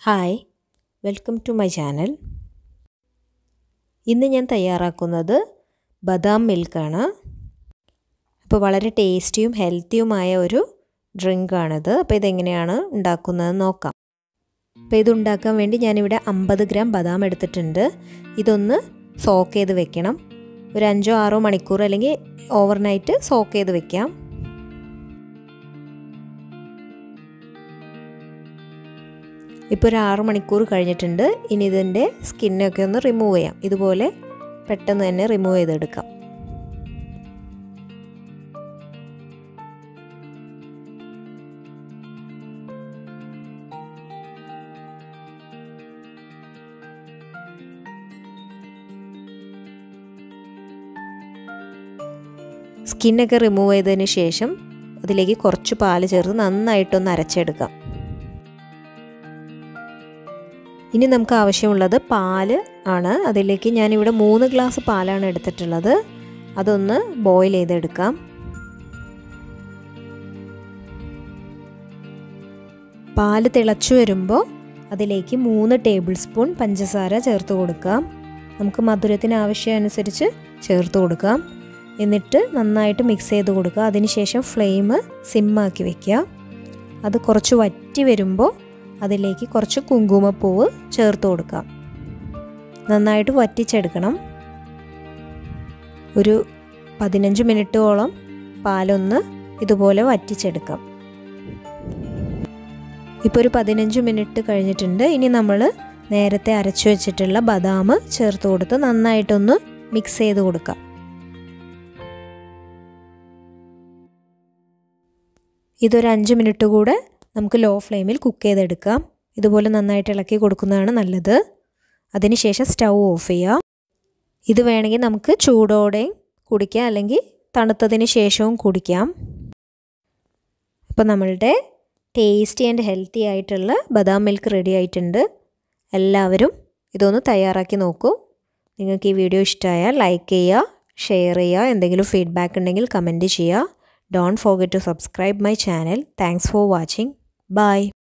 Hi welcome to my channel ഇന്ന് ഞാൻ തയ്യാറാക്കുന്നത് ബദാം മിൽക്കാണ് അപ്പോൾ വളരെ ടേസ്റ്റിയും ഹെൽത്തിയുമായ ഒരു ഡ്രിങ്കാണിത് അപ്പോൾ ഇതെങ്ങനെയാണ് ഉണ്ടാക്കുന്നത് നോക്കാം അപ്പോൾ ഇതുണ്ടാക്കാൻ വേണ്ടി ഞാനിവിടെ അമ്പത് ഗ്രാം ബദാം എടുത്തിട്ടുണ്ട് ഇതൊന്ന് സോക്ക് ചെയ്ത് വെക്കണം ഒരു അഞ്ചോ ആറോ മണിക്കൂർ അല്ലെങ്കിൽ ഓവർനൈറ്റ് സോക്ക് ചെയ്ത് വെക്കാം ഇപ്പോൾ ഒരു ആറ് മണിക്കൂർ കഴിഞ്ഞിട്ടുണ്ട് ഇനി ഇതിൻ്റെ സ്കിന്നൊക്കെ ഒന്ന് റിമൂവ് ചെയ്യാം ഇതുപോലെ പെട്ടെന്ന് തന്നെ റിമൂവ് ചെയ്തെടുക്കാം സ്കിന്നൊക്കെ റിമൂവ് ചെയ്തതിന് ശേഷം അതിലേക്ക് കുറച്ച് പാല് ചേർത്ത് നന്നായിട്ടൊന്ന് അരച്ചെടുക്കാം ഇനി നമുക്ക് ആവശ്യമുള്ളത് പാല് ആണ് അതിലേക്ക് ഞാനിവിടെ മൂന്ന് ഗ്ലാസ് പാലാണ് എടുത്തിട്ടുള്ളത് അതൊന്ന് ബോയിൽ ചെയ്തെടുക്കാം പാല് തിളച്ചു വരുമ്പോൾ അതിലേക്ക് മൂന്ന് ടേബിൾ സ്പൂൺ പഞ്ചസാര ചേർത്ത് കൊടുക്കാം നമുക്ക് മധുരത്തിന് ആവശ്യമനുസരിച്ച് ചേർത്ത് കൊടുക്കാം എന്നിട്ട് നന്നായിട്ട് മിക്സ് ചെയ്ത് കൊടുക്കുക അതിനുശേഷം ഫ്ലെയിം സിമ്മാക്കി വെക്കുക അത് കുറച്ച് വറ്റി വരുമ്പോൾ അതിലേക്ക് കുറച്ച് കുങ്കുമപ്പൂവ് ചേർത്ത് കൊടുക്കാം നന്നായിട്ട് വറ്റിച്ചെടുക്കണം ഒരു പതിനഞ്ച് മിനിറ്റോളം പാലൊന്ന് ഇതുപോലെ വറ്റിച്ചെടുക്കാം ഇപ്പോൾ ഒരു പതിനഞ്ച് മിനിറ്റ് കഴിഞ്ഞിട്ടുണ്ട് ഇനി നമ്മൾ നേരത്തെ അരച്ചു വെച്ചിട്ടുള്ള ബദാം ചേർത്ത് കൊടുത്ത് നന്നായിട്ടൊന്ന് മിക്സ് ചെയ്ത് കൊടുക്കാം ഇതൊരു അഞ്ച് മിനിറ്റ് കൂടെ നമുക്ക് ലോ ഫ്ലെയിമിൽ കുക്ക് ചെയ്തെടുക്കാം ഇതുപോലെ നന്നായിട്ട് ഇളക്കി കൊടുക്കുന്നതാണ് നല്ലത് അതിനുശേഷം സ്റ്റൗ ഓഫ് ചെയ്യുക ഇത് വേണമെങ്കിൽ നമുക്ക് ചൂടോടെയും കുടിക്കാം അല്ലെങ്കിൽ തണുത്തതിന് ശേഷവും കുടിക്കാം അപ്പോൾ നമ്മളുടെ ടേസ്റ്റി ആൻഡ് ഹെൽത്തി ആയിട്ടുള്ള ബദാം മിൽക്ക് റെഡി ആയിട്ടുണ്ട് എല്ലാവരും ഇതൊന്ന് തയ്യാറാക്കി നോക്കൂ നിങ്ങൾക്ക് ഈ വീഡിയോ ഇഷ്ടമായാൽ ലൈക്ക് ചെയ്യുക ഷെയർ ചെയ്യുക എന്തെങ്കിലും ഫീഡ്ബാക്ക് ഉണ്ടെങ്കിൽ കമൻറ്റ് ചെയ്യുക don't forget to subscribe my channel thanks for watching Bye.